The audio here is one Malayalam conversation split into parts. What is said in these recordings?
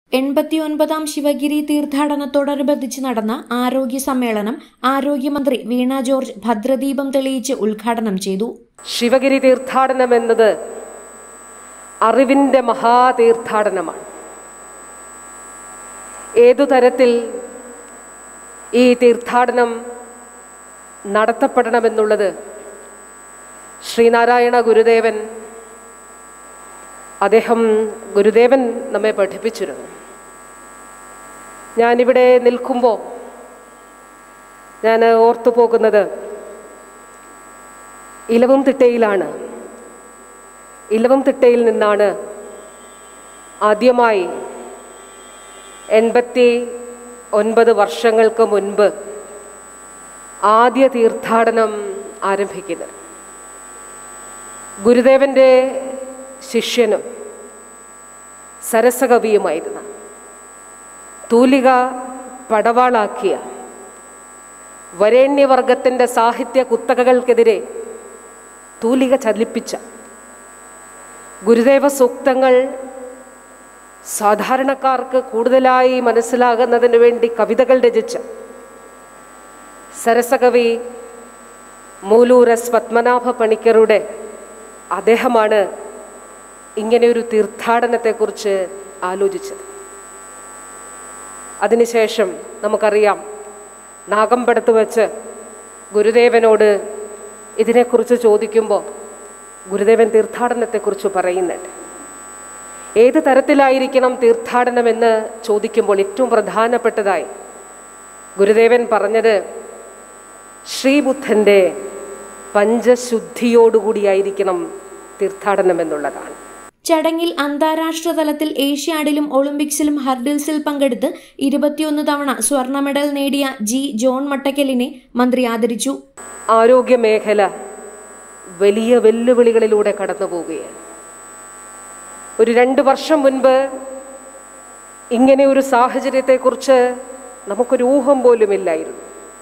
എൺപത്തിയൊൻപതാം ശിവഗിരി തീർത്ഥാടനത്തോടനുബന്ധിച്ച് നടന്ന ആരോഗ്യ സമ്മേളനം ആരോഗ്യമന്ത്രി വീണ ജോർജ് ഭദ്രദീപം തെളിയിച്ച് ഉദ്ഘാടനം ചെയ്തു ശിവഗിരി തീർത്ഥാടനം എന്നത് അറിവിൻ്റെ മഹാതീർത്ഥാടനമാണ് ഏതു തരത്തിൽ ഈ തീർത്ഥാടനം നടത്തപ്പെടണമെന്നുള്ളത് ശ്രീനാരായണ ഗുരുദേവൻ അദ്ദേഹം ഗുരുദേവൻ നമ്മെ പഠിപ്പിച്ചിരുന്നു ഞാനിവിടെ നിൽക്കുമ്പോൾ ഞാൻ ഓർത്തു പോകുന്നത് ഇലവും തിട്ടയിലാണ് ഇലവും തിട്ടയിൽ നിന്നാണ് ആദ്യമായി എൺപത്തി ഒൻപത് വർഷങ്ങൾക്ക് മുൻപ് ആദ്യ തീർത്ഥാടനം ആരംഭിക്കുന്നത് ഗുരുദേവൻ്റെ ശിഷ്യനും സരസകവിയുമായിരുന്ന തൂലിക പടവാളാക്കിയ വരേണ്യവർഗത്തിൻ്റെ സാഹിത്യ കുത്തകകൾക്കെതിരെ തൂലിക ചലിപ്പിച്ച ഗുരുദേവ സൂക്തങ്ങൾ സാധാരണക്കാർക്ക് കൂടുതലായി മനസ്സിലാകുന്നതിന് വേണ്ടി കവിതകൾ രചിച്ച സരസകവി മൂലൂർ എസ് പത്മനാഭ പണിക്കരുടെ അദ്ദേഹമാണ് ഇങ്ങനെ ഒരു തീർത്ഥാടനത്തെക്കുറിച്ച് ആലോചിച്ചത് അതിനുശേഷം നമുക്കറിയാം നാഗമ്പടത്ത് വെച്ച് ഗുരുദേവനോട് ഇതിനെക്കുറിച്ച് ചോദിക്കുമ്പോൾ ഗുരുദേവൻ തീർത്ഥാടനത്തെക്കുറിച്ച് പറയുന്നുണ്ട് ഏത് തരത്തിലായിരിക്കണം തീർത്ഥാടനമെന്ന് ചോദിക്കുമ്പോൾ ഏറ്റവും പ്രധാനപ്പെട്ടതായി ഗുരുദേവൻ പറഞ്ഞത് ശ്രീബുദ്ധൻ്റെ പഞ്ചശുദ്ധിയോടുകൂടിയായിരിക്കണം തീർത്ഥാടനം എന്നുള്ളതാണ് ചടങ്ങിൽ അന്താരാഷ്ട്ര തലത്തിൽ ഏഷ്യാഡിലും ഒളിമ്പിക്സിലും ഹർഡിൽസിൽ പങ്കെടുത്ത് ഇരുപത്തിയൊന്ന് തവണ സ്വർണ്ണ മെഡൽ നേടിയ ജി ജോൺ മട്ടക്കലിനെ മന്ത്രി ആദരിച്ചു ആരോഗ്യ മേഖല വലിയ വെല്ലുവിളികളിലൂടെ കടന്നു പോവുകയാണ് ഒരു രണ്ട് വർഷം മുൻപ് ഇങ്ങനെ ഒരു സാഹചര്യത്തെക്കുറിച്ച് നമുക്കൊരു ഊഹം പോലുമില്ലായിരുന്നു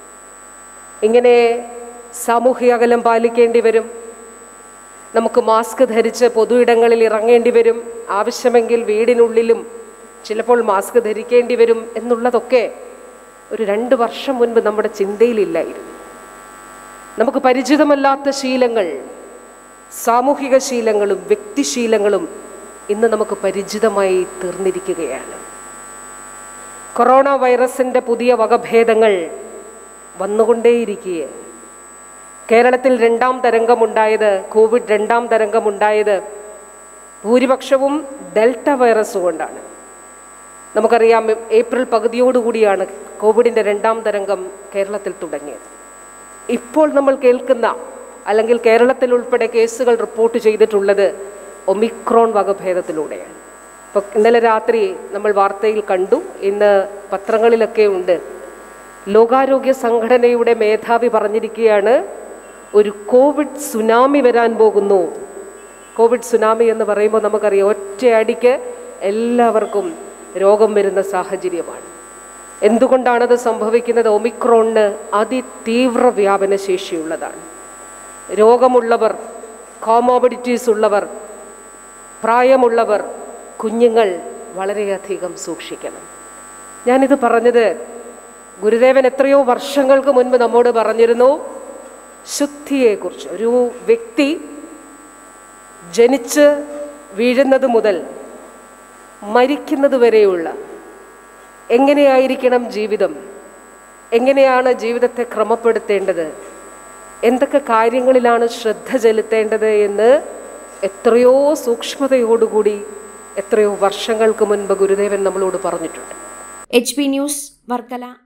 ഇങ്ങനെ സാമൂഹിക അകലം പാലിക്കേണ്ടി വരും നമുക്ക് മാസ്ക് ധരിച്ച് പൊതു ഇടങ്ങളിൽ ഇറങ്ങേണ്ടി വരും ആവശ്യമെങ്കിൽ വീടിനുള്ളിലും ചിലപ്പോൾ മാസ്ക് ധരിക്കേണ്ടി വരും എന്നുള്ളതൊക്കെ ഒരു രണ്ട് വർഷം മുൻപ് നമ്മുടെ ചിന്തയിലില്ലായിരുന്നു നമുക്ക് പരിചിതമല്ലാത്ത ശീലങ്ങൾ സാമൂഹിക ശീലങ്ങളും വ്യക്തിശീലങ്ങളും ഇന്ന് നമുക്ക് പരിചിതമായി തീർന്നിരിക്കുകയാണ് കൊറോണ വൈറസിൻ്റെ പുതിയ വകഭേദങ്ങൾ വന്നുകൊണ്ടേയിരിക്കുകയാണ് കേരളത്തിൽ രണ്ടാം തരംഗമുണ്ടായത് കോവിഡ് രണ്ടാം തരംഗമുണ്ടായത് ഭൂരിപക്ഷവും ഡെൽറ്റ വൈറസ് കൊണ്ടാണ് നമുക്കറിയാം ഏപ്രിൽ പകുതിയോടുകൂടിയാണ് കോവിഡിൻ്റെ രണ്ടാം തരംഗം കേരളത്തിൽ തുടങ്ങിയത് ഇപ്പോൾ നമ്മൾ കേൾക്കുന്ന അല്ലെങ്കിൽ കേരളത്തിൽ ഉൾപ്പെടെ കേസുകൾ റിപ്പോർട്ട് ചെയ്തിട്ടുള്ളത് ഒമിക്രോൺ വകഭേദത്തിലൂടെയാണ് ഇപ്പോൾ ഇന്നലെ രാത്രി നമ്മൾ വാർത്തയിൽ കണ്ടു ഇന്ന് പത്രങ്ങളിലൊക്കെ ഉണ്ട് ലോകാരോഗ്യ സംഘടനയുടെ മേധാവി പറഞ്ഞിരിക്കുകയാണ് ഒരു കോവിഡ് സുനാമി വരാൻ പോകുന്നു കോവിഡ് സുനാമി എന്ന് പറയുമ്പോൾ നമുക്കറിയാം ഒറ്റയടിക്ക് എല്ലാവർക്കും രോഗം വരുന്ന സാഹചര്യമാണ് എന്തുകൊണ്ടാണത് സംഭവിക്കുന്നത് ഒമിക്രോണിന് അതിതീവ്ര വ്യാപന ശേഷിയുള്ളതാണ് രോഗമുള്ളവർ കോമോബിഡിറ്റീസ് ഉള്ളവർ പ്രായമുള്ളവർ കുഞ്ഞുങ്ങൾ വളരെയധികം സൂക്ഷിക്കണം ഞാനിത് പറഞ്ഞത് ഗുരുദേവൻ എത്രയോ വർഷങ്ങൾക്ക് മുൻപ് നമ്മോട് പറഞ്ഞിരുന്നു ശുദ്ധിയെക്കുറിച്ച് ഒരു വ്യക്തി ജനിച്ച് വീഴുന്നത് മുതൽ മരിക്കുന്നത് വരെയുള്ള എങ്ങനെയായിരിക്കണം ജീവിതം എങ്ങനെയാണ് ജീവിതത്തെ ക്രമപ്പെടുത്തേണ്ടത് എന്തൊക്കെ കാര്യങ്ങളിലാണ് ശ്രദ്ധ ചെലുത്തേണ്ടത് എന്ന് എത്രയോ സൂക്ഷ്മതയോടുകൂടി എത്രയോ വർഷങ്ങൾക്ക് മുൻപ് ഗുരുദേവൻ നമ്മളോട് പറഞ്ഞിട്ടുണ്ട് എച്ച് പി ന്യൂസ് വർക്കല